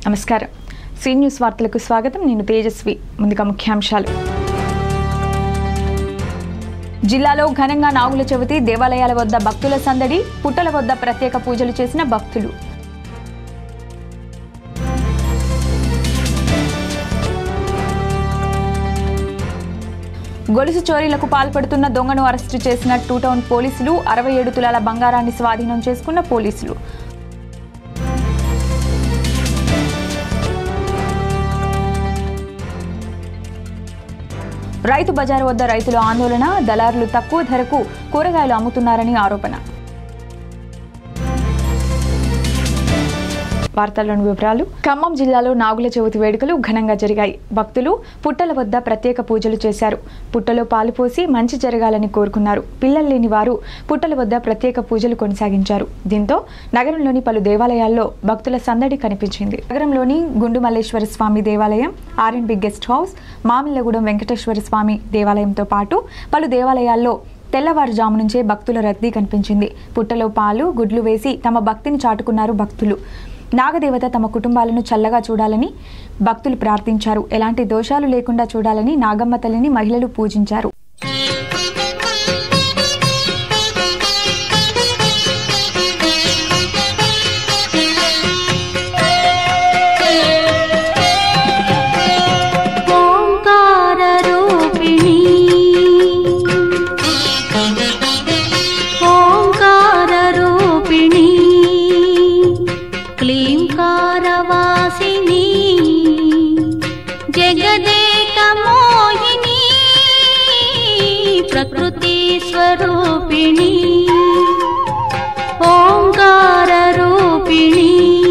నమస్కారం see news వార్తలకు స్వాగతం నేను తేజస్వి ముందుగా ముఖ్యాంశాలు జిల్లాలో ఘనంగా నాగుల చవితి దేవాలయాల వద్ద భక్తుల సందడి పుట్టల వద్ద ప్రత్యేక పూజలు చేసిన భక్తులు గొలుసు చోరీలకు పాల్పడుతున్న దొంగను అరెస్టు చేసిన టూ టౌన్ పోలీసులు అరవై ఏడు తులాల బంగారాన్ని స్వాధీనం చేసుకున్న పోలీసులు రైతు బజారు వద్ద రైతుల ఆందోళన దళారులు తక్కువ ధరకు కూరగాయలు అమ్ముతున్నారని ఆరోపణ వార్తల్లోని వివరాలు ఖమ్మం జిల్లాలో నాగుల చవితి వేడుకలు ఘనంగా జరిగాయి భక్తులు పుట్టల వద్ద ప్రత్యేక పూజలు చేశారు పుట్టలో పాలు పోసి మంచి జరగాలని కోరుకున్నారు పిల్లలు లేని వారు పుట్టల వద్ద ప్రత్యేక పూజలు కొనసాగించారు దీంతో నగరంలోని పలు దేవాలయాల్లో భక్తుల సందడి కనిపించింది నగరంలోని గుండు మల్లేశ్వర స్వామి దేవాలయం R and B guest house Mamillagudem Venkateswara Swamy దేవాలయంతో పాటు పలు దేవాలయాల్లో తెల్లవారుజాము నుంచే భక్తుల రద్దీ కనిపించింది పుట్టలో పాలు గుడ్లు వేసి తమ భక్తిని చాటుకున్నారు భక్తులు నాగదేవత తమ కుటుంబాలను చల్లగా చూడాలని భక్తులు ప్రార్థించారు ఎలాంటి దోషాలు లేకుండా చూడాలని నాగమ్మ తల్లిని మహిళలు పూజించారు ఓంకారరూపిణి ఓంకారరూపిణి క్లీంకారవాసిని జగదేకమోహిని ప్రకృతి స్వరూపిణి ఓంకారరూపిణి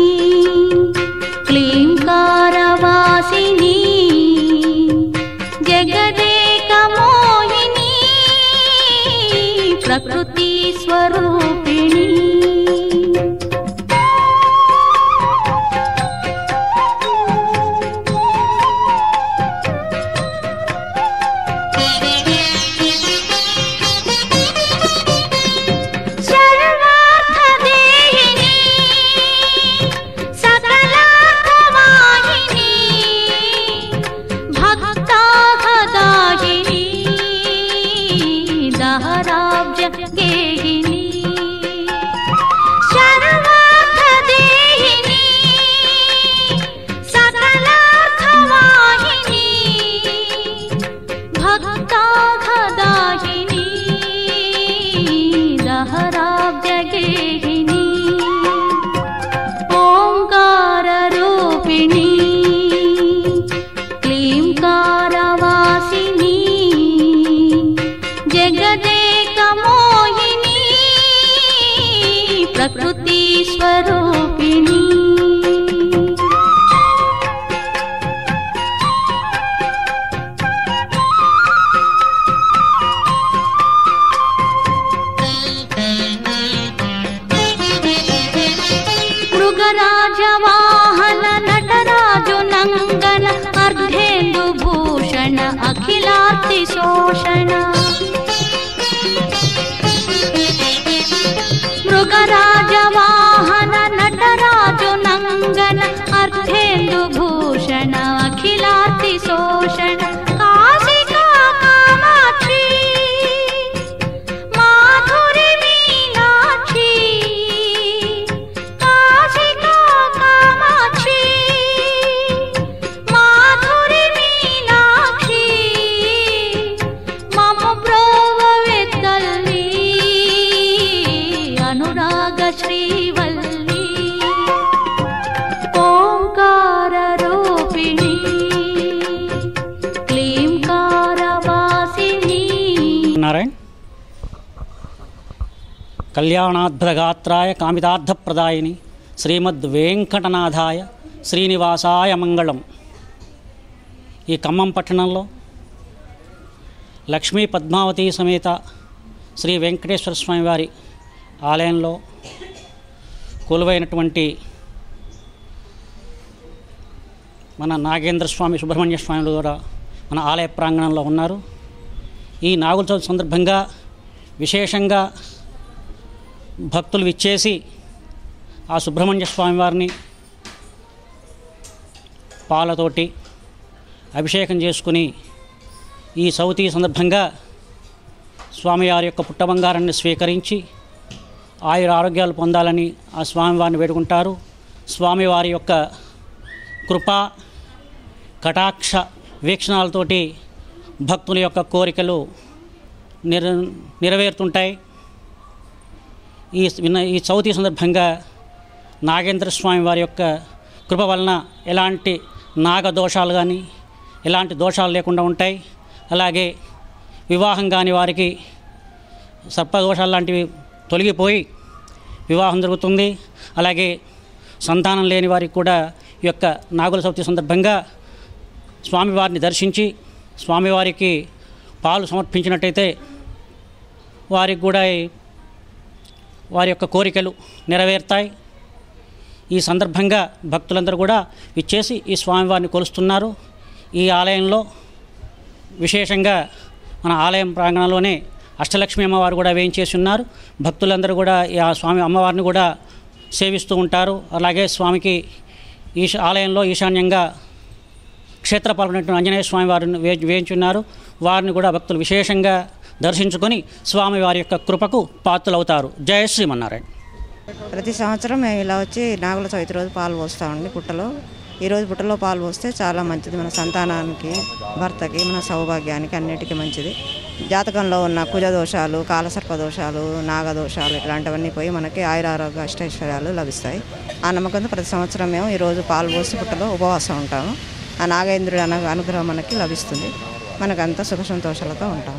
క్లీంకారవాసిని జగదేకమోహిని ప్రకృతి స్వరూపిణి సర్వార్థదేహిని సకలార్థవాహిని భక్తాహదాయిని దహరాబ్జ గేహిని సర్వార్థదేహిని సకలార్థవాహిని భక్తాఘదాయిని దహరాబ్జగేహిని ఓంకారరూపిణి క్లీంకారవాసిని జగదేకమోహిని ప్రకృతి స్వరూపిణి మృగరాజవాహన నటరాజు నంగన అర్ధేందు భూషణ అఖిలార్తి శోషణ మృగరాజవాహన నటరాజు నంగన అర్ధేందు భూషణ అఖిలార్తి శోషణ కాశికా కామాక్షి మాధురి మీనాక్షి కాశికా కామాక్షి మాధురి మీనాక్షి మమ ప్రోవవే తల్లి అనురాగ శ్రీవల్లి ఓంకార రూపిణి క్లీంకారవాసిని నారాయణ్ కళ్యాణాద్భుతగాత్రాయ కామితార్థప్రదాయిని శ్రీమద్ వెంకటనాథాయ శ్రీనివాసాయ మంగళం ఈ ఖమ్మం పట్టణంలో లక్ష్మీ పద్మావతి సమేత శ్రీ వెంకటేశ్వర స్వామి వారి ఆలయంలో కొలువైనటువంటి మన నాగేంద్ర స్వామి సుబ్రహ్మణ్య స్వాములు కూడా మన ఆలయ ప్రాంగణంలో ఉన్నారు ఈ నాగుల చవితి సందర్భంగా విశేషంగా భక్తులు విచ్చేసి ఆ సుబ్రహ్మణ్య స్వామి వారిని పాలతోటి అభిషేకం చేసుకుని ఈ సౌతి సందర్భంగా స్వామివారి యొక్క పుట్టబంగారాన్ని స్వీకరించి ఆయుర ఆరోగ్యాలు పొందాలని ఆ స్వామివారిని వేడుకుంటారు స్వామివారి యొక్క కృప కటాక్ష వీక్షణాలతోటి భక్తుల యొక్క కోరికలు నెర నెరవేరుతుంటాయి ఈ విన్న ఈ చవితి సందర్భంగా నాగేంద్ర స్వామి వారి యొక్క కృప వలన ఎలాంటి నాగ దోషాలు కానీ ఎలాంటి దోషాలు లేకుండా ఉంటాయి అలాగే వివాహం కాని వారికి సర్పదోషాలు లాంటివి తొలగిపోయి వివాహం జరుగుతుంది అలాగే సంతానం లేని వారికి కూడా ఈ యొక్క నాగుల చవితి సందర్భంగా స్వామివారిని దర్శించి స్వామివారికి పాలు సమర్పించినట్టయితే వారికి కూడా ఈ- వారి యొక్క కోరికలు నెరవేరుతాయి ఈ సందర్భంగా భక్తులందరూ కూడా ఇచ్చేసి ఈ స్వామివారిని కొలుస్తున్నారు ఈ ఆలయంలో విశేషంగా మన ఆలయం ప్రాంగణంలోనే అష్టలక్ష్మి అమ్మవారు కూడా వేయించేసి ఉన్నారు భక్తులందరూ కూడా ఈ ఆ స్వామి అమ్మవారిని కూడా సేవిస్తూ ఉంటారు అలాగే స్వామికి ఈశ ఆలయంలో ఈశాన్యంగా క్షేత్రపాలకునటువంటి ఆంజనేయ స్వామి వారిని వే వేయించున్నారు వారిని కూడా భక్తులు విశేషంగా దర్శించుకొని స్వామి వారి యొక్క కృపకు పాత్రలవుతారు జయ శ్రీమన్నారాయణ ప్రతి సంవత్సరం మేము ఇలా వచ్చి నాగుల చవితి రోజు పాలు పోస్తామండి పుట్టలో ఈ రోజు పుట్టలో పాలు పోస్తే చాలా మంచిది మన సంతానానికి భర్తకి మన సౌభాగ్యానికి అన్నిటికీ మంచిది జాతకంలో ఉన్న కుజ దోషాలు కాలసర్ప దోషాలు నాగదోషాలు ఇట్లాంటివన్నీ పోయి మనకి ఆయురారోగ్య అష్టైశ్వర్యాలు లభిస్తాయి ఆ నమ్మకంతో ప్రతి సంవత్సరం మేము ఈరోజు పాలు పోసి పుట్టలో ఉపవాసం ఉంటాము ఆ నాగేంద్రుడి అను అనుగ్రహం మనకి లభిస్తుంది మనకంతా సుఖ సంతోషాలతో ఉంటాము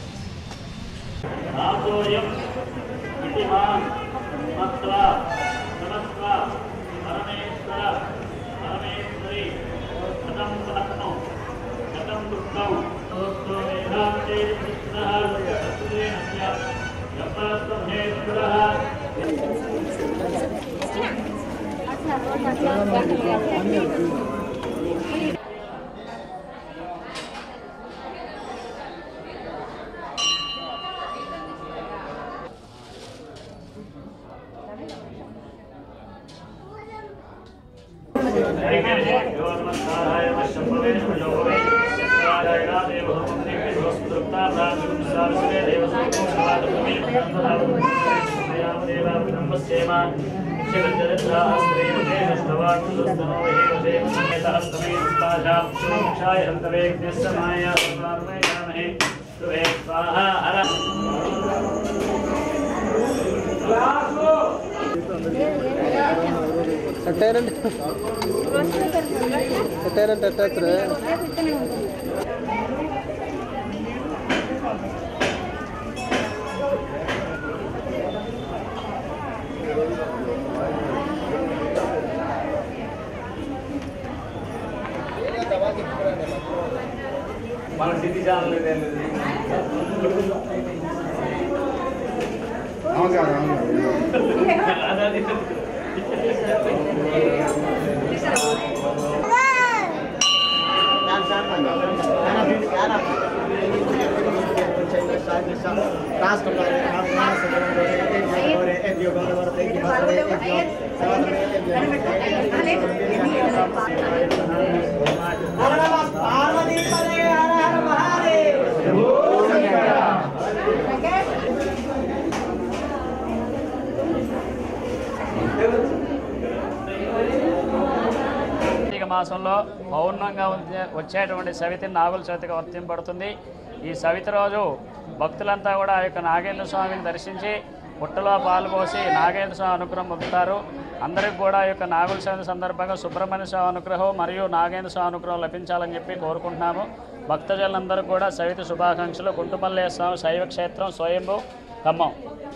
కార్తీక మాసంలో పౌర్ణంగా వచ్చే- వచ్చేటువంటి సవితి నాగుల చవితిగా వర్తింపబడుతుంది ఈ సవితి రోజు భక్తులంతా కూడా ఆ యొక్క నాగేంద్ర స్వామిని దర్శించి పుట్టలో పాలు పోసి నాగేంద్ర స్వామి అనుగ్రహం పొందుతారు అందరికి కూడా ఈ యొక్క నాగుల చవితి సందర్భంగా సుబ్రహ్మణ్య స్వామి అనుగ్రహం మరియు నాగేంద్ర స్వామి అనుగ్రహం లభించాలని చెప్పి కోరుకుంటున్నాము భక్తజనులందరూ కూడా సవితి శుభాకాంక్షలు కుంటుమల్లేశ్వర స్వామి శైవ క్షేత్రం స్వయంభూ ఖమ్మం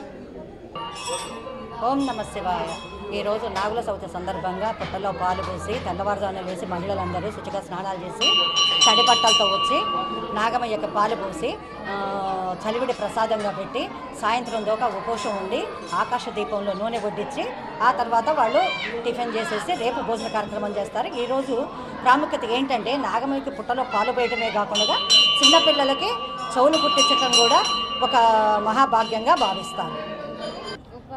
ఓం నమ శివాయ ఈరోజు నాగుల చవితి సందర్భంగా పుట్టలో పాలు పోసి తెల్లవారుజామున వేసి మహిళలందరూ శుచిగా స్నానాలు చేసి తడి బట్టలతో వచ్చి నాగమయ్యకి పాలు పోసి ఆ, చలివిడి ప్రసాదంగా పెట్టి సాయంత్రం దాకా ఉపవాసం ఉండి ఆకాశ దీపంలో నూనె వడ్డించి ఆ తర్వాత వాళ్ళు టిఫిన్ చేసేసి రేపు భోజన కార్యక్రమం చేస్తారు ఈరోజు ప్రాముఖ్యత ఏంటంటే నాగమయ్యకి పుట్టలో పాలు పోయటమే కాకుండా చిన్నపిల్లలకి చెవులు పుట్టించటం కూడా ఒక మహాభాగ్యంగా భావిస్తారు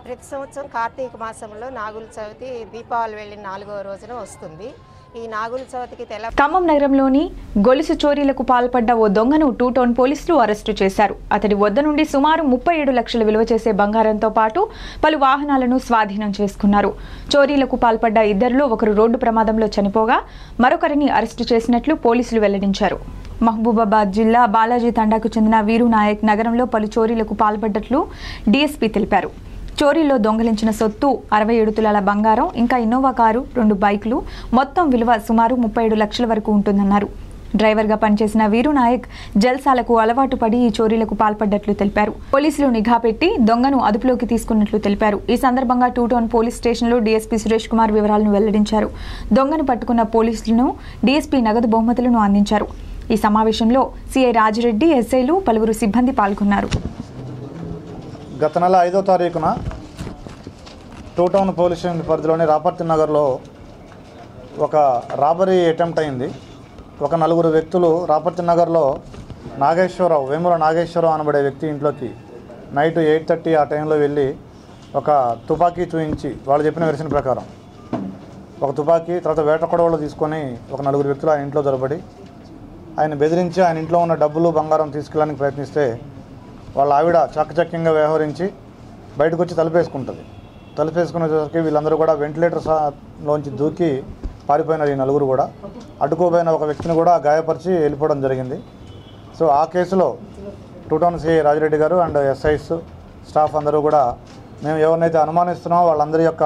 ప్రతి సంవత్సరం కార్తీక మాసంలో నాగుల చవితి దీపావళి వెళ్ళిన నాలుగవ రోజున వస్తుంది ఈ నాగుల చవితికి తెల్ల ఖమ్మం నగరంలోని గొలుసు చోరీలకు పాల్పడ్డ ఓ దొంగను టూ టౌన్ పోలీసులు అరెస్టు చేశారు అతడి వద్ద నుండి సుమారు ముప్పై ఏడు లక్షల విలువ చేసే బంగారంతో పాటు పలు వాహనాలను స్వాధీనం చేసుకున్నారు చోరీలకు పాల్పడ్డ ఇద్దరిలో ఒకరు రోడ్డు ప్రమాదంలో చనిపోగా మరొకరిని అరెస్టు చేసినట్లు పోలీసులు వెల్లడించారు మహబూబాబాద్ జిల్లా బాలాజీ తండాకు చెందిన వీరు నాయక్ నగరంలో పలు చోరీలకు పాల్పడ్డట్లు డీఎస్పీ తెలిపారు చోరీలో దొంగలించిన సొత్తు అరవై ఏడు తులాల బంగారం ఇంకా ఇన్నోవా కారు రెండు బైకులు మొత్తం విలువ సుమారు ముప్పై ఏడు లక్షల వరకు ఉంటుందన్నారు డ్రైవర్గా పనిచేసిన వీరు నాయక్ జల్సాలకు అలవాటు పడి ఈ చోరీలకు పాల్పడ్డట్లు తెలిపారు పోలీసులు నిఘా పెట్టి దొంగను అదుపులోకి తీసుకున్నట్లు తెలిపారు ఈ సందర్భంగా టూ టౌన్ పోలీస్ స్టేషన్లో డీఎస్పీ సురేష్ కుమార్ వివరాలను వెల్లడించారు దొంగను పట్టుకున్న పోలీసులను డీఎస్పీ నగదు బహుమతులను అందించారు ఈ సమావేశంలో సిఐ రాజిరెడ్డి ఎస్ఐలు పలువురు సిబ్బంది పాల్గొన్నారు గత నెల ఐదో తారీఖున టూ టౌన్ పోలీస్ స్టేషన్ పరిధిలోని రాపర్తి నగర్లో ఒక రాబరీ అటెంప్ట్ అయింది ఒక నలుగురు వ్యక్తులు రాపర్తి నగర్లో నాగేశ్వరరావు వేముల నాగేశ్వరరావు అనబడే వ్యక్తి ఇంట్లోకి నైట్ ఎయిట్ థర్టీ ఆ టైంలో వెళ్ళి ఒక తుపాకీ చూయించి వాళ్ళు చెప్పిన వెర్షన్ ప్రకారం ఒక తుపాకీ తర్వాత వేట కొడవలు తీసుకొని ఒక నలుగురు వ్యక్తులు ఆయన ఇంట్లో దొరబడి ఆయన బెదిరించి ఆయన ఇంట్లో ఉన్న డబ్బులు బంగారం తీసుకెళ్ళడానికి ప్రయత్నిస్తే వాళ్ళ ఆవిడ చాకచక్యంగా వ్యవహరించి బయటకు వచ్చి తలుపేసుకుంటుంది తలుపేసుకునేసరికి వీళ్ళందరూ కూడా వెంటిలేటర్ సా లోంచి దూకి పారిపోయినారు ఈ నలుగురు కూడా అడ్డుకోబోయిన ఒక వ్యక్తిని కూడా గాయపరిచి వెళ్ళిపోవడం జరిగింది సో ఆ కేసులో టూ టౌన్ సిఐ రాజిరెడ్డి గారు అండ్ ఎస్ఐస్ స్టాఫ్ అందరూ కూడా మేము ఎవరినైతే అనుమానిస్తున్నామో వాళ్ళందరి యొక్క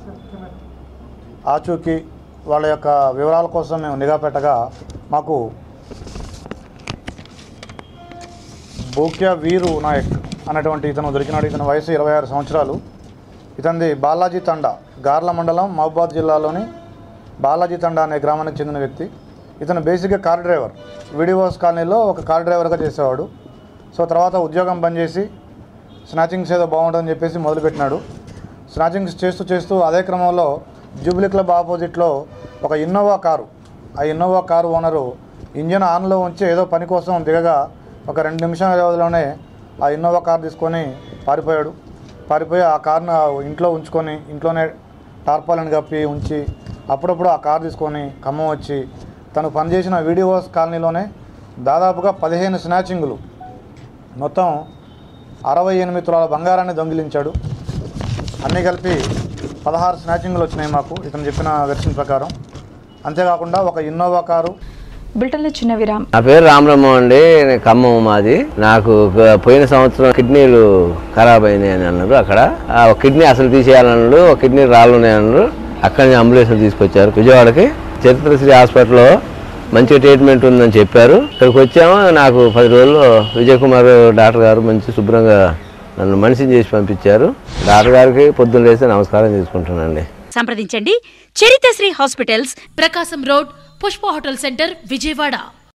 ఆచూకీ వాళ్ళ యొక్క వివరాల కోసం మేము నిఘా పెట్టగా మాకు బోక్యా వీరు నాయక్ అనేటువంటి ఇతను దొరికినాడు ఇతని వయసు ఇరవై ఆరు సంవత్సరాలు ఇతనిది బాలాజీ తండా గార్ల మండలం మహబాద్ జిల్లాలోని బాలాజీ తండా అనే గ్రామానికి చెందిన వ్యక్తి ఇతను బేసిక్గా కార్ డ్రైవర్ విడివోస్ కాలనీలో ఒక కార్ డ్రైవర్గా చేసేవాడు సో తర్వాత ఉద్యోగం బంద్ చేసి స్నాచింగ్స్ ఏదో బాగుంటుందని చెప్పేసి మొదలుపెట్టినాడు స్నాచింగ్స్ చేస్తూ చేస్తూ అదే క్రమంలో జూబ్లీ క్లబ్ ఆపోజిట్లో ఒక ఇన్నోవా కారు ఆ ఇన్నోవా కారు ఓనరు ఇంజన్ ఆన్లో ఉంచి ఏదో పని కోసం దిగగా ఒక రెండు నిమిషాల వ్యవధిలోనే ఆ ఇన్నోవా కార్ తీసుకొని పారిపోయాడు పారిపోయి ఆ కార్ను ఇంట్లో ఉంచుకొని ఇంట్లోనే టార్పాలను కప్పి ఉంచి అప్పుడప్పుడు ఆ కార్ తీసుకొని ఖమ్మం వచ్చి తను పనిచేసిన వీడియోస్ కాలనీలోనే దాదాపుగా పదిహేను స్నాచింగులు మొత్తం అరవై ఎనిమిది తులాల బంగారాన్ని దొంగిలించాడు అన్నీ కలిపి పదహారు స్నాచింగ్లు వచ్చినాయి మాకు ఇతను చెప్పిన వెర్షన్ ప్రకారం అంతేకాకుండా ఒక ఇన్నోవా కారు బులెటిన్లో చిన్న విరామం నా పేరు రామరమ్మ అండి నేను ఖమ్మం మాది నాకు గ- పోయిన సంవత్సరం కిడ్నీలు ఖరాబ్ అయినాయి అని అన్నారు అక్కడ ఆ ఒక కిడ్నీ అసలు తీసేయాలన్నారు ఒక కిడ్నీ రాళ్ళు ఉన్నాయి అన్నారు అక్కడి నుంచి అంబులెన్స్ తీసుకొచ్చారు విజయవాడకి చరిత్రశ్రీ హాస్పిటల్లో మంచి ట్రీట్మెంట్ ఉందని చెప్పారు ఇక్కడికి వచ్చాము నాకు పది రోజుల్లో విజయ్ కుమార్ డాక్టర్ గారు మంచి శుభ్రంగా నన్ను మనిషిని చేసి పంపించారు డాక్టర్ గారికి పొద్దున్న లేస్తే నమస్కారం తీసుకుంటానండి సంప్రదించండి Charithasri hospitals Prakasam road Pushpa hotel centre Vijayawada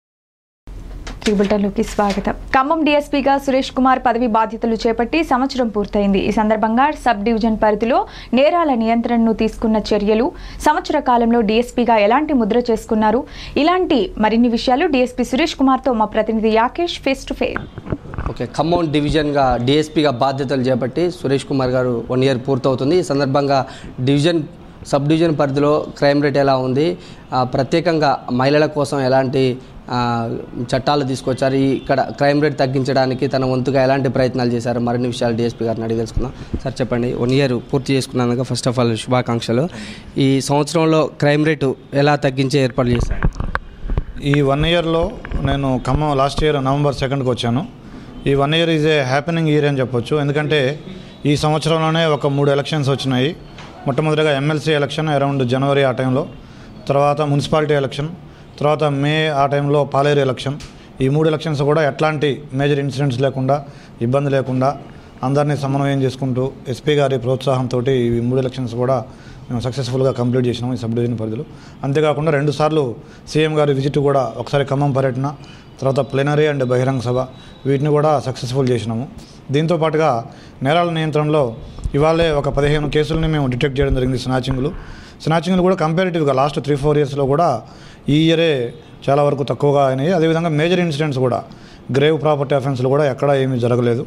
ఈ బులెటిన్లోకి స్వాగతం ఖమ్మం డీఎస్పీగా సురేష్ కుమార్ పదవి బాధ్యతలు చేపట్టి సంవత్సరం పూర్తయింది ఈ సందర్భంగా సబ్ డివిజన్ పరిధిలో నేరాల నియంత్రణను తీసుకున్న చర్యలు సంవత్సర కాలంలో డీఎస్పీగా ఎలాంటి ముద్ర చేసుకున్నారు ఇలాంటి మరిన్ని విషయాలు డీఎస్పీ సురేష్ కుమార్తో మా ప్రతినిధి Yakesh face to face okay Khammam డివిజన్గా డిఎస్పీగా బాధ్యతలు చేపట్టి సురేష్ కుమార్ గారు వన్ ఇయర్ పూర్తవుతుంది ఈ సందర్భంగా డివిజన్ సబ్ డివిజన్ పరిధిలో క్రైమ్ రేట్ ఎలా ఉంది ఆ, ప్రత్యేకంగా మహిళల కోసం ఎలాంటి ఆ, చట్టాలు తీసుకొచ్చారు ఈ ఇక్కడ క్రైమ్ రేట్ తగ్గించడానికి తన వంతుగా ఎలాంటి ప్రయత్నాలు చేశారు మరిన్ని విషయాలు డిఎస్పీ గారిని అడిగి తెలుసుకుందాం సార్ చెప్పండి వన్ ఇయర్ పూర్తి చేసుకున్నాక ఫస్ట్ ఆఫ్ ఆల్ శుభాకాంక్షలు ఈ సంవత్సరంలో క్రైమ్ రేటు ఎలా తగ్గించే ఏర్పాట్లు చేశారు ఈ వన్ ఇయర్లో నేను ఖమ్మం లాస్ట్ ఇయర్ నవంబర్ సెకండ్కి వచ్చాను ఈ one year is a happening year అని చెప్పొచ్చు ఎందుకంటే ఈ సంవత్సరంలోనే ఒక మూడు ఎలక్షన్స్ వచ్చినాయి మొట్టమొదటిగా ఎమ్మెల్సీ ఎలక్షన్ అరౌండ్ జనవరి ఆ టైంలో తర్వాత మున్సిపాలిటీ ఎలక్షన్ తర్వాత మే ఆ టైంలో పాలేరు ఎలక్షన్ ఈ మూడు ఎలక్షన్స్ కూడా ఎట్లాంటి మేజర్ ఇన్సిడెంట్స్ లేకుండా ఇబ్బంది లేకుండా అందరినీ సమన్వయం చేసుకుంటూ ఎస్పీ గారి ప్రోత్సాహంతో ఈ మూడు ఎలక్షన్స్ కూడా మేము సక్సెస్ఫుల్గా కంప్లీట్ చేసినాం ఈ సబ్ డివిజన్ పరిధిలో అంతేకాకుండా రెండుసార్లు సీఎం గారి విజిట్ కూడా ఒకసారి ఖమ్మం పర్యటన తర్వాత ప్లెనరీ అండ్ బహిరంగ సభ వీటిని కూడా సక్సెస్ఫుల్ చేసినాము దీంతో పాటుగా నేరాల నియంత్రణలో ఇవాళే ఒక పదిహేను కేసులని మేము డిటెక్ట్ చేయడం జరిగింది స్నాచింగ్లు స్నాచింగ్లు కూడా కంపారిటివ్గా లాస్ట్ త్రీ ఫోర్ ఇయర్స్లో కూడా ఈ ఇయరే చాలా వరకు తక్కువగా అయినాయి అదేవిధంగా మేజర్ ఇన్సిడెంట్స్ కూడా గ్రేవ్ ప్రాపర్టీ అఫెన్స్లు కూడా ఎక్కడా ఏమీ జరగలేదు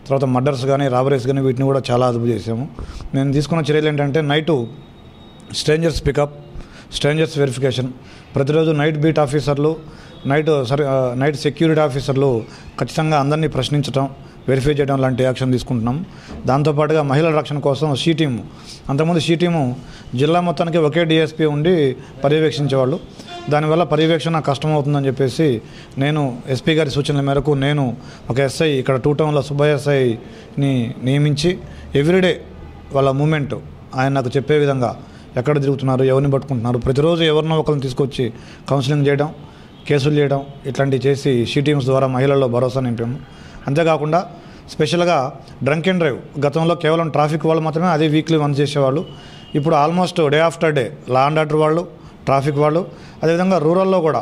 తర్వాత మర్డర్స్ కానీ రాబరీస్ కానీ వీటిని కూడా చాలా అదుపు చేసాము నేను తీసుకున్న చర్యలు ఏంటంటే night strangers pickup strangers verification ప్రతిరోజు నైట్ బీట్ ఆఫీసర్లు నైట్ సర్ నైట్ సెక్యూరిటీ ఆఫీసర్లు ఖచ్చితంగా అందరినీ ప్రశ్నించడం వెరిఫై చేయడం లాంటి యాక్షన్ తీసుకుంటున్నాం దాంతోపాటుగా మహిళల రక్షణ కోసం షీ టీము అంతకుముందు షీ టీము జిల్లా మొత్తానికి ఒకే డిఎస్పీ ఉండి పర్యవేక్షించేవాళ్ళు దానివల్ల పర్యవేక్షణ కష్టమవుతుందని చెప్పేసి నేను ఎస్పీ గారి సూచనల మేరకు నేను ఒక ఎస్ఐ ఇక్కడ టూ టౌన్లో సుబ్బయ్య ఎస్ఐని నియమించి ఎవ్రీడే వాళ్ళ మూమెంట్ ఆయన నాకు చెప్పే విధంగా ఎక్కడ తిరుగుతున్నారు ఎవరిని పట్టుకుంటున్నారు ప్రతిరోజు ఎవరినో ఒకరిని తీసుకొచ్చి కౌన్సిలింగ్ చేయడం కేసులు చేయడం ఇట్లాంటివి చేసి షీ టీమ్స్ ద్వారా మహిళల్లో భరోసా నింపాము అంతేకాకుండా స్పెషల్గా డ్రంక్ అండ్ డ్రైవ్ గతంలో కేవలం ట్రాఫిక్ వాళ్ళు మాత్రమే అదే వీక్లీ వన్స్ చేసేవాళ్ళు ఇప్పుడు almost day after day law and order వాళ్ళు ట్రాఫిక్ వాళ్ళు అదేవిధంగా రూరల్లో కూడా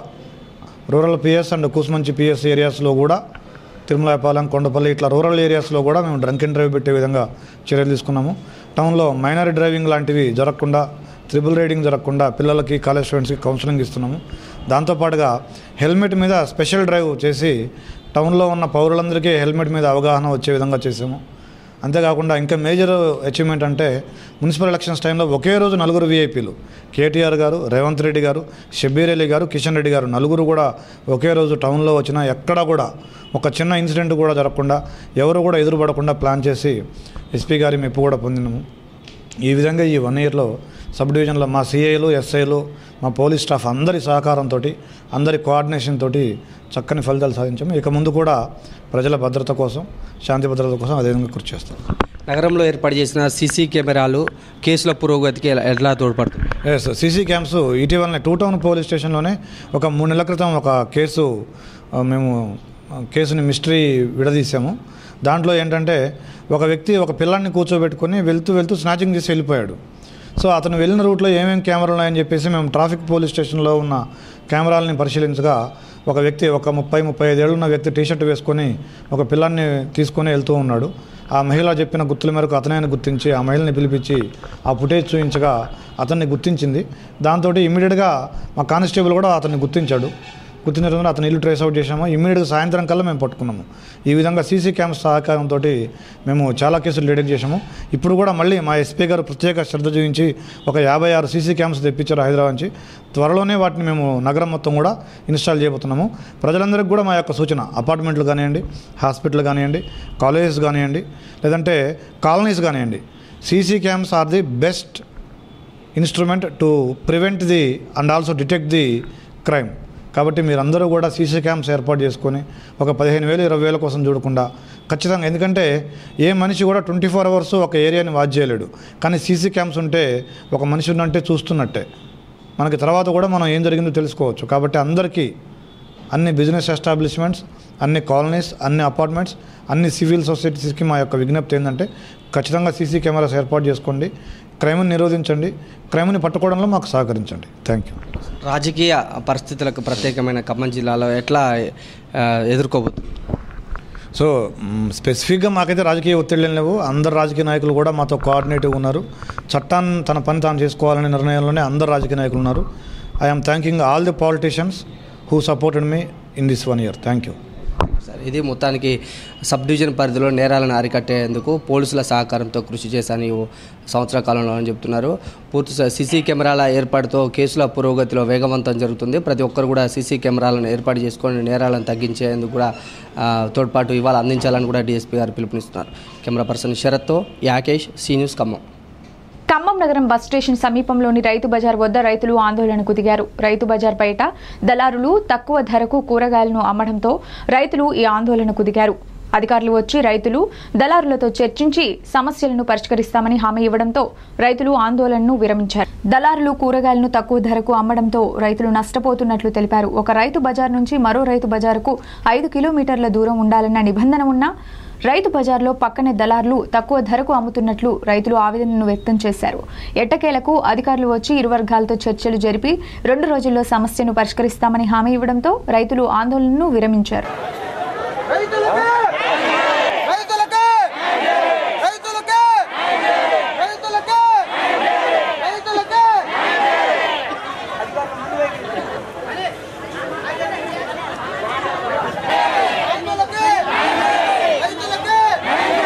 rural PS and Kusumanchi PS ఏరియాస్లో కూడా తిరుమలాయపాలెం కొండపల్లి ఇట్లా రూరల్ ఏరియాస్లో కూడా మేము డ్రంక్ అండ్ డ్రైవ్ పెట్టే విధంగా చర్యలు తీసుకున్నాము టౌన్లో మైనర్ డ్రైవింగ్ లాంటివి జరగకుండా త్రిబుల్ రైడింగ్ జరగకుండా పిల్లలకి కాలేజ్ స్టూడెంట్స్కి కౌన్సిలింగ్ ఇస్తున్నాము దాంతోపాటుగా హెల్మెట్ మీద స్పెషల్ డ్రైవ్ చేసి టౌన్లో ఉన్న పౌరులందరికీ హెల్మెట్ మీద అవగాహన వచ్చే విధంగా చేసాము అంతేకాకుండా ఇంకా మేజర్ అచీవ్మెంట్ అంటే మున్సిపల్ ఎలక్షన్స్ టైంలో ఒకే రోజు నలుగురు వీఐపీలు కేటీఆర్ గారు రేవంత్ రెడ్డి గారు షబ్బీర్ అలీ గారు కిషన్ రెడ్డి గారు నలుగురు కూడా ఒకే రోజు టౌన్లో వచ్చిన ఎక్కడా కూడా ఒక చిన్న ఇన్సిడెంట్ కూడా జరగకుండా ఎవరు కూడా ఎదురుపడకుండా ప్లాన్ చేసి ఎస్పీ గారి మెప్పు కూడా పొందినాము ఈ విధంగా ఈ వన్ ఇయర్లో సబ్ డివిజన్లో మా సిఐలు ఎస్ఐలు మా పోలీస్ స్టాఫ్ అందరి సహకారంతో అందరి కోఆర్డినేషన్ తోటి చక్కని ఫలితాలు సాధించాము ఇక ముందు కూడా ప్రజల భద్రత కోసం శాంతి భద్రత కోసం అదేవిధంగా కృషి చేస్తాం నగరంలో ఏర్పాటు చేసిన సీసీ కెమెరాలు కేసుల పురోగతికి ఎలా- ఎట్లా తోడ్పడుతుంది ఎస్ సీసీ క్యామ్స్ ఇటీవలనే టూ టౌన్ పోలీస్ స్టేషన్లోనే ఒక మూడు నెలల క్రితం ఒక కేసు ఆ, మేము ఆ, కేసుని మిస్టరీ విడదీసాము దాంట్లో ఏంటంటే ఒక వ్యక్తి ఒక పిల్లాన్ని కూర్చోబెట్టుకొని వెళ్తూ వెళ్తూ స్నాచింగ్ చేసి వెళ్ళిపోయాడు సో అతను వెళ్ళిన రూట్లో ఏమేమి కెమెరాలు ఉన్నాయని చెప్పేసి మేము ట్రాఫిక్ పోలీస్ స్టేషన్లో ఉన్న కెమెరాలని పరిశీలించగా ఒక వ్యక్తి ఒక ముప్పై ముప్పై ఐదేళ్ళు ఉన్న వ్యక్తి టీషర్ట్ వేసుకొని ఒక పిల్లాన్ని తీసుకొని వెళ్తూ ఉన్నాడు ఆ మహిళ చెప్పిన గుర్తుల మేరకు అతనే గుర్తించి ఆ మహిళని పిలిపించి ఆ ఫుటేజ్ చూపించగా అతన్ని గుర్తించింది దాంతో ఇమ్మీడియట్గా మా కానిస్టేబుల్ కూడా అతన్ని గుర్తించాడు గుర్తించిన తర్వాత అతను ఇల్లు ట్రేస్ అవుట్ చేసాము ఇమ్మీడియట్గా సాయంత్రం కల్లా మేము పట్టుకున్నాము ఈ విధంగా సీసీ క్యామ్స్ సహకారంతో మేము చాలా కేసులు డిటెక్ట్ చేసాము ఇప్పుడు కూడా మళ్ళీ మా ఎస్పీ గారు ప్రత్యేక శ్రద్ధ చూపించి ఒక యాభై ఆరు సీసీ క్యామ్స్ తెప్పించారు హైదరాబాద్ నుంచి త్వరలోనే వాటిని మేము నగరం మొత్తం కూడా ఇన్స్టాల్ చేయబోతున్నాము ప్రజలందరికీ కూడా మా యొక్క సూచన అపార్ట్మెంట్లు కానివ్వండి హాస్పిటల్ కానివ్వండి కాలేజెస్ కానివ్వండి లేదంటే కాలనీస్ కానివ్వండి CC cams are the best instrument to prevent the and also detect the crime కాబట్టి మీరందరూ కూడా సీసీ క్యామ్స్ ఏర్పాటు చేసుకొని ఒక పదిహేను వేలు ఇరవై వేల కోసం చూడకుండా ఖచ్చితంగా ఎందుకంటే ఏ మనిషి కూడా ట్వంటీ ఫోర్ అవర్స్ ఒక ఏరియాని వాచ్ చేయలేడు కానీ సీసీ క్యామ్స్ ఉంటే ఒక మనిషి ఉన్నట్టే చూస్తున్నట్టే మనకి తర్వాత కూడా మనం ఏం జరిగిందో తెలుసుకోవచ్చు కాబట్టి అందరికీ అన్ని బిజినెస్ ఎస్టాబ్లిష్మెంట్స్ అన్ని కాలనీస్ అన్ని అపార్ట్మెంట్స్ అన్ని సివిల్ సొసైటీస్కి మా యొక్క విజ్ఞప్తి ఏంటంటే ఖచ్చితంగా సీసీ కెమెరాస్ ఏర్పాటు చేసుకోండి క్రైమ్ని నిరోధించండి క్రైమ్ని పట్టుకోవడంలో మాకు సహకరించండి థ్యాంక్ యూ రాజకీయ పరిస్థితులకు ప్రత్యేకమైన ఖమ్మం జిల్లాలో ఎట్లా ఆ, ఎదుర్కోబోతుంది సో మ్, స్పెసిఫిక్గా మాకైతే రాజకీయ ఒత్తిళ్ళు ఏం లేవు అందరు రాజకీయ నాయకులు కూడా మాతో కోఆర్డినేటివ్ ఉన్నారు చట్టాన్ని తన పని తాను చేసుకోవాలనే నిర్ణయంలోనే అందరు రాజకీయ నాయకులు ఉన్నారు I'm thanking all the politicians who supported me in this one year thank you sir ఇది మొత్తానికి సబ్ డివిజన్ పరిధిలో నేరాలను అరికట్టేందుకు పోలీసుల సహకారంతో కృషి చేశాను ఈ సంవత్సర కాలంలో అని చెప్తున్నారు పూర్తి సీసీ కెమెరాల ఏర్పాటుతో కేసుల పురోగతిలో వేగవంతం జరుగుతుంది ప్రతి ఒక్కరు కూడా సీసీ కెమెరాలను ఏర్పాటు చేసుకొని నేరాలను తగ్గించేందుకు కూడా ఆ, తోడ్పాటు ఇవాళ అందించాలని కూడా డీఎస్పీ గారు పిలుపునిస్తున్నారు కెమెరా పర్సన్ శరత్తో యాకేష్ సీ న్యూస్ ఖమ్మం ఖమ్మం నగరం బస్ స్టేషన్ సమీపంలోని రైతు బజార్ వద్ద రైతులు ఆందోళనకు దిగారు రైతు బజార్ బయట దళారులు తక్కువ ధరకు కూరగాయలను అమ్మడంతో రైతులు ఈ ఆందోళనకు దిగారు అధికారులు వచ్చి రైతులు దళారులతో చర్చించి సమస్యలను పరిష్కరిస్తామని హామీ ఇవ్వడంతో రైతులు ఆందోళనను విరమించారు దళారులు కూరగాయలను తక్కువ ధరకు అమ్మడంతో రైతులు నష్టపోతున్నట్లు తెలిపారు ఒక రైతు బజార్ నుంచి మరో రైతు బజారుకు ఐదు కిలోమీటర్ల దూరం ఉండాలన్న నిబంధన ఉన్నా రైతు బజార్లో పక్కనే దళారులు తక్కువ ధరకు అమ్ముతున్నట్లు రైతులు ఆవేదనను వ్యక్తం చేశారు ఎట్టకేలకు అధికారులు వచ్చి ఇరు వర్గాలతో చర్చలు జరిపి రెండు రోజుల్లో సమస్యను పరిష్కరిస్తామని హామీ ఇవ్వడంతో రైతులు ఆందోళనను విరమించారు రైతులకే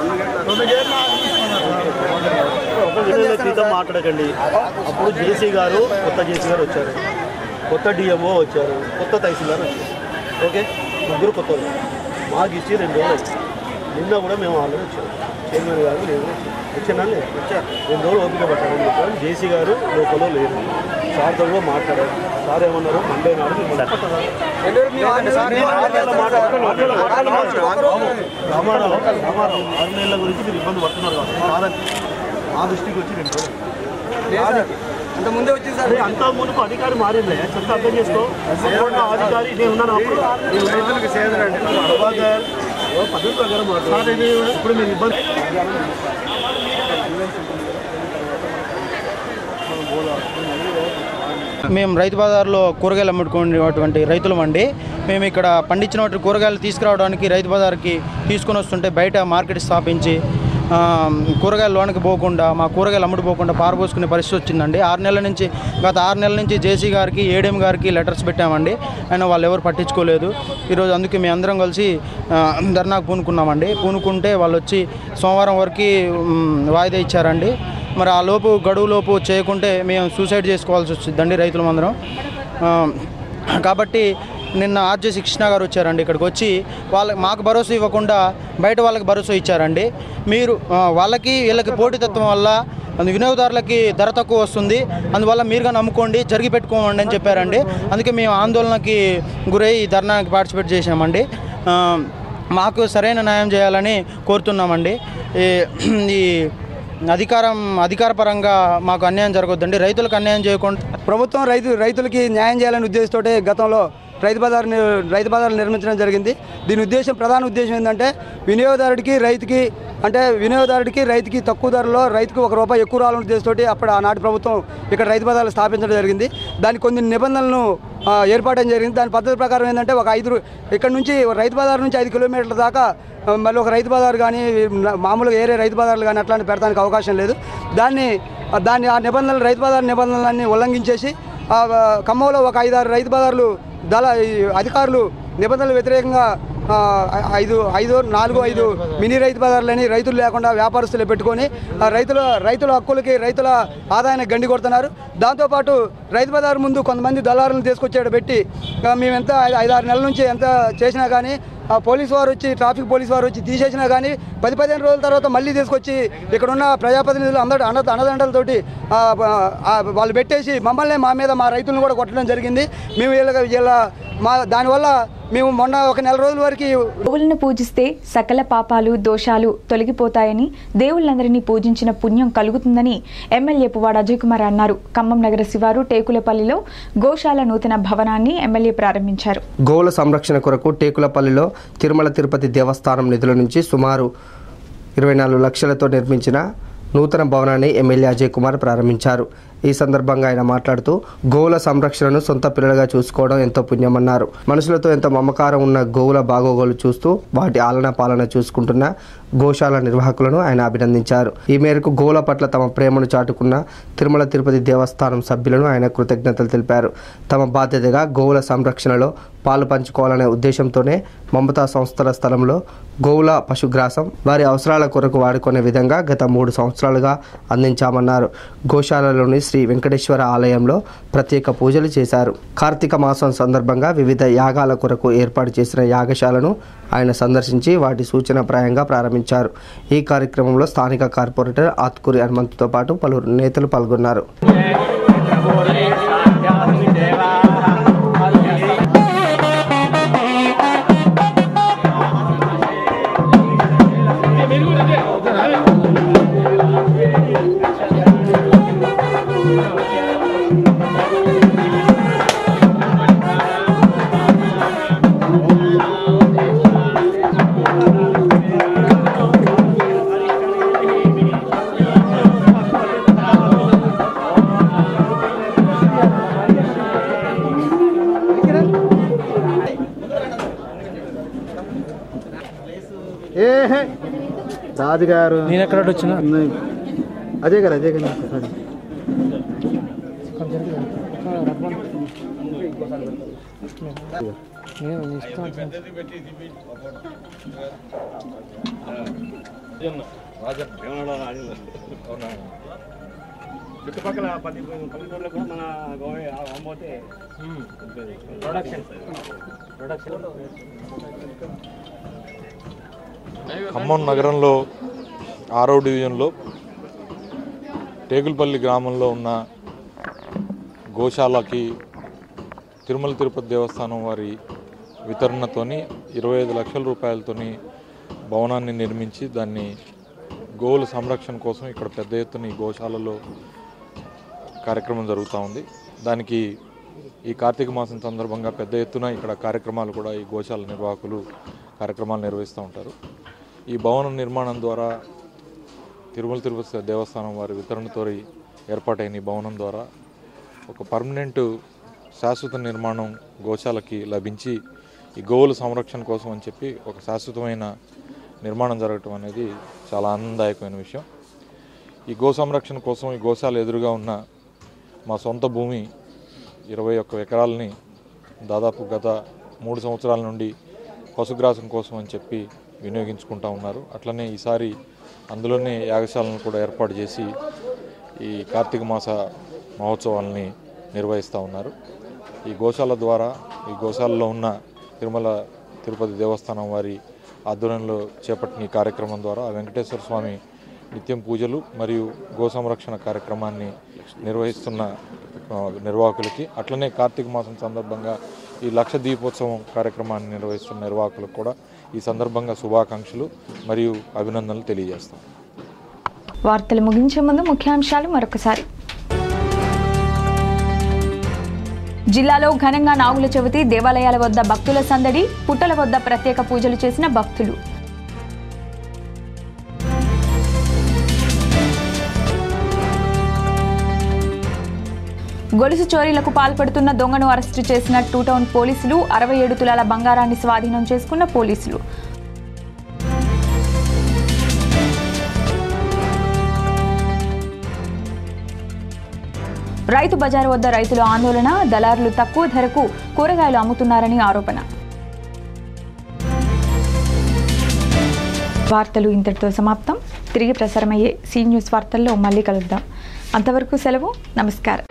క్రితం మాట్లాడకండి అప్పుడు జేసీ గారు కొత్త జేసీ గారు వచ్చారు కొత్త డిఎంఓ వచ్చారు కొత్త తహసీల్దార్ వచ్చారు ఓకే ముగ్గురు కొత్త వాళ్ళు. మాకు ఇచ్చి రెండు రోజులు అయింది. నిన్న కూడా మేము ఆల్రెడీ వచ్చాము చైర్మన్ గారు నేను వచ్చానా లేదు వచ్చారు రెండు రోజులు ఓపిక పట్టాలని చెప్పారు జేసీ గారు లోపల లేరు సార్తో కూడా మాట్లాడారు సార్ ఏమన్నారు మండే నాడు మిమ్మల్ని రామారావు రామారావు ఆరు నెలల గురించి మీరు ఇబ్బంది పడుతున్నారు కాబట్టి కాదని మా దృష్టికి వచ్చి రెండు రోజులు అంత ముందే వచ్చేసారు అంత మునుపు అధికారి మారింది చెప్తే అర్థం చేసుకో అప్పుడు అధికారి నేను ఉన్నాను అప్పుడు నేను రైతులకు సేదండి ప్రభాకర్ ఓ పద్ధతి ప్రకారం మాట్లాడు ఇప్పుడు మీరు ఇబ్బంది మేము రైతు బజార్లో కూరగాయలు అమ్ముకునేటువంటి రైతులం అండి మేము ఇక్కడ పండించినటువంటి కూరగాయలు తీసుకురావడానికి రైతు బజార్కి తీసుకొని వస్తుంటే బయట మార్కెట్ స్థాపించి ఆ, కూరగాయలు లోనికి పోకుండా మా కూరగాయలు అమ్ముడుపోకుండా పారబోసుకునే పరిస్థితి వచ్చిందండి ఆరు నెలల నుంచి గత ఆరు నెలల నుంచి జేసీ గారికి ఏడీఎం గారికి లెటర్స్ పెట్టామండి అయినా వాళ్ళు ఎవరు పట్టించుకోలేదు ఈరోజు అందుకే మేము అందరం కలిసి ఆ, ధర్నాకు పూనుకున్నామండి పూనుకుంటే వాళ్ళు వచ్చి సోమవారం వరకు మ్, వాయిదా ఇచ్చారండి మరి ఆ లోపు గడువు లోపు చేయకుంటే మేము సూసైడ్ చేసుకోవాల్సి వచ్చిందండి రైతులమందరం ఆ, కాబట్టి నిన్న ఆర్జేసి కృష్ణ గారు వచ్చారండి ఇక్కడికి వచ్చి వాళ్ళకి మాకు భరోసా ఇవ్వకుండా బయట వాళ్ళకి భరోసా ఇచ్చారండి మీరు ఆ, వాళ్ళకి వీళ్ళకి పోటీతత్వం వల్ల అందు వినియోగదారులకి ధర తక్కువ వస్తుంది అందువల్ల మీరుగా నమ్ముకోండి జరిగి పెట్టుకోమండి అని చెప్పారండి అందుకే మేము ఆందోళనకి గురై ఈ ధర్నాకి పార్టిసిపేట్ చేశామండి ఆ, మాకు సరైన న్యాయం చేయాలని కోరుతున్నామండి ఈ- ఈ అధికారం అధికారపరంగా మాకు అన్యాయం జరగొద్దండి రైతులకు అన్యాయం చేయకుండా ప్రభుత్వం రైతు రైతులకి న్యాయం చేయాలనే ఉద్దేశంతో గతంలో రైతు బజార్ ని- రైతు బజార్ నిర్మించడం జరిగింది దీని ఉద్దేశం ప్రధాన ఉద్దేశం ఏంటంటే వినియోగదారుడికి రైతుకి అంటే వినియోగదారుడికి రైతుకి తక్కువ ధరలో రైతుకి ఒక రూపాయి ఎక్కువ రావాలనే ఉద్దేశంతో అప్పుడు ఆనాటి ప్రభుత్వం ఇక్కడ రైతు బజార్లు స్థాపించడం జరిగింది దానికి కొన్ని నిబంధనలను ఆ, ఏర్పాటు చేయడం జరిగింది దాని పద్ధతి ప్రకారం ఏంటంటే ఒక ఐదు రూ- ఇక్కడ నుంచి రైతు బజార్ నుంచి ఐదు కిలోమీటర్ల దాకా ఆ, మళ్ళీ ఒక రైతు బజార్ కానీ మామూలుగా ఏరే రైతు బజార్లు కానీ అట్లాంటి పెడతానికి అవకాశం లేదు దాన్ని ఆ, దాన్ని ఆ నిబంధనలు రైతు బజార్ నిబంధనలన్నీ ఉల్లంఘించేసి ఆ, ఖమ్మంలో ఒక ఐదారు రైతు బజార్లు దళ ఈ అధికారులు నిబంధనలు వ్యతిరేకంగా ఆ, ఐదు ఐదు నాలుగు ఐదు మినీ రైతు బజార్లని రైతులు లేకుండా వ్యాపారస్తులు పెట్టుకొని ఆ రైతుల రైతుల హక్కులకి రైతుల ఆదాయాన్ని గండి కొడుతున్నారు దాంతోపాటు రైతు బజార్ ముందు కొంతమంది దళారులను తీసుకొచ్చాడు పెట్టి ఆ, మేము ఎంత ఐదు- ఐదారు నెలల నుంచి ఎంత చేసినా కానీ ఆ పోలీసు వారు వచ్చి ట్రాఫిక్ పోలీసు వారు వచ్చి తీసేసినా కానీ పది పదిహేను రోజుల తర్వాత మళ్ళీ తీసుకొచ్చి ఇక్కడ ఉన్న ప్రజాప్రతినిధులు అందరూ అన్న అన్నదండలతోటి ఆ, ఆ, వాళ్ళు పెట్టేసి మమ్మల్ని మా మీద మా రైతులను కూడా కొట్టడం జరిగింది మేము వీళ్ళ వీళ్ళ మా దానివల్ల మేము మొన్న ఒక నెల రోజుల వరకు గోవులను పూజిస్తే సకల పాపాలు దోషాలు తొలగిపోతాయని దేవుళ్ళందరినీ పూజించిన పుణ్యం కలుగుతుందని ఎమ్మెల్యే పువ్వాడ అజయ్ కుమార్ అన్నారు ఖమ్మం నగర శివారు టేకులపల్లిలో గోశాల నూతన భవనాన్ని ఎమ్మెల్యే ప్రారంభించారు గోవుల సంరక్షణ కొరకు టేకులపల్లిలో తిరుమల తిరుపతి దేవస్థానం నిధుల నుంచి సుమారు ఇరవై నాలుగు లక్షలతో నిర్మించిన నూతన భవనాన్ని ఎమ్మెల్యే అజయ్ కుమార్ ప్రారంభించారు ఈ సందర్భంగా ఆయన మాట్లాడుతూ గోవుల సంరక్షణను సొంత పిల్లలుగా చూసుకోవడం ఎంతో పుణ్యమన్నారు మనుషులతో ఎంత మమకారం ఉన్న గోవుల బాగోగులు చూస్తూ వాటి ఆలన పాలన చూసుకుంటున్న గోశాల నిర్వాహకులను ఆయన అభినందించారు ఈ మేరకు గోవుల పట్ల తమ ప్రేమను చాటుకున్న తిరుమల తిరుపతి దేవస్థానం సభ్యులను ఆయన కృతజ్ఞతలు తెలిపారు తమ బాధ్యతగా గోవుల సంరక్షణలో పాలు పంచుకోవాలనే ఉద్దేశంతోనే మమతా సంస్థల స్థలంలో గోవుల పశుగ్రాసం వారి అవసరాల కొరకు వాడుకునే విధంగా గత మూడు సంవత్సరాలుగా అందించామన్నారు గోశాలలోని శ్రీ వెంకటేశ్వర ఆలయంలో ప్రత్యేక పూజలు చేశారు కార్తీక మాసం సందర్భంగా వివిధ యాగాల కొరకు ఏర్పాటు చేసిన యాగశాలను ఆయన సందర్శించి వాటి సూచనప్రాయంగా ప్రారంభించారు ఈ కార్యక్రమంలో స్థానిక కార్పొరేటర్ ఆత్కూరి హనుమంతుతో పాటు పలువురు నేతలు పాల్గొన్నారు ఏహే రాజుగారు నేను ఎక్కడ వచ్చినా అజయ్ గారు అజయ్ గారు ఒకసారి. చుట్టుపక్కల పది పల్లెటూర్లకు కూడా మన గోవే అమ్మబోతే ప్రొడక్షన్ ప్రొడక్షన్ ఖమ్మం నగరంలో ఆరో డివిజన్లో టేకులపల్లి గ్రామంలో ఉన్న గోశాలకి తిరుమల తిరుపతి దేవస్థానం వారి వితరణతోని ఇరవై ఐదు లక్షల రూపాయలతోని భవనాన్ని నిర్మించి దాన్ని గోవుల సంరక్షణ కోసం ఇక్కడ పెద్ద ఎత్తున ఈ గోశాలలో కార్యక్రమం జరుగుతూ ఉంది దానికి ఈ కార్తీక మాసం సందర్భంగా పెద్ద ఎత్తున ఇక్కడ కార్యక్రమాలు కూడా ఈ గోశాల నిర్వాహకులు కార్యక్రమాలు నిర్వహిస్తూ ఉంటారు ఈ భవన నిర్మాణం ద్వారా తిరుమల తిరుపతి దేవస్థానం వారి వితరణతో ఏర్పాటైన ఈ భవనం ద్వారా ఒక పర్మనెంట్ శాశ్వత నిర్మాణం గోశాలకి లభించి ఈ గోవుల సంరక్షణ కోసం అని చెప్పి ఒక శాశ్వతమైన నిర్మాణం జరగటం అనేది చాలా ఆనందదాయకమైన విషయం ఈ గో సంరక్షణ కోసం ఈ గోశాల ఎదురుగా ఉన్న మా సొంత భూమి ఇరవై ఒక్క ఎకరాలని దాదాపు గత మూడు సంవత్సరాల నుండి పశుగ్రాసం కోసం అని చెప్పి వినియోగించుకుంటా ఉన్నారు అట్లనే ఈసారి అందులోనే యాగశాలను కూడా ఏర్పాటు చేసి ఈ కార్తీక మాస మహోత్సవాలని నిర్వహిస్తూ ఉన్నారు ఈ గోశాల ద్వారా ఈ గోశాలలో ఉన్న తిరుమల తిరుపతి దేవస్థానం వారి ఆధ్వర్యంలో చేపట్టిన ఈ కార్యక్రమం ద్వారా ఆ వెంకటేశ్వర స్వామి నిత్యం పూజలు మరియు గో సంరక్షణ కార్యక్రమాన్ని నిర్వహిస్తున్న ఆ, నిర్వాహకులకి అట్లనే కార్తీక మాసం సందర్భంగా ఈ లక్ష దీపోత్సవం కార్యక్రమాన్ని నిర్వహిస్తున్న నిర్వాహకులకు కూడా ఈ సందర్భంగా శుభాకాంక్షలు మరియు అభినందనలు తెలియజేస్తాం వార్తలు ముగించే ముందు ముఖ్యాంశాలు మరొకసారి జిల్లాలో ఘనంగా నాగుల చవితి దేవాలయాల వద్ద భక్తుల సందడి పుట్టల వద్ద ప్రత్యేక పూజలు చేసిన భక్తులు గొలుసు చోరీలకు పాల్పడుతున్న దొంగను అరెస్టు చేసిన టూ టౌన్ పోలీసులు అరవై ఏడు తులాల బంగారాన్ని స్వాధీనం చేసుకున్న పోలీసులు రైతు బజారు వద్ద రైతుల ఆందోళన దళారులు తక్కువ ధరకు కూరగాయలు అమ్ముతున్నారని ఆరోపణ వార్తలు ఇంతటితో సమాప్తం తిరిగి ప్రసారమయ్యే సీ న్యూస్ వార్తల్లో మళ్ళీ కలుద్దాం అంతవరకు సెలవు నమస్కారం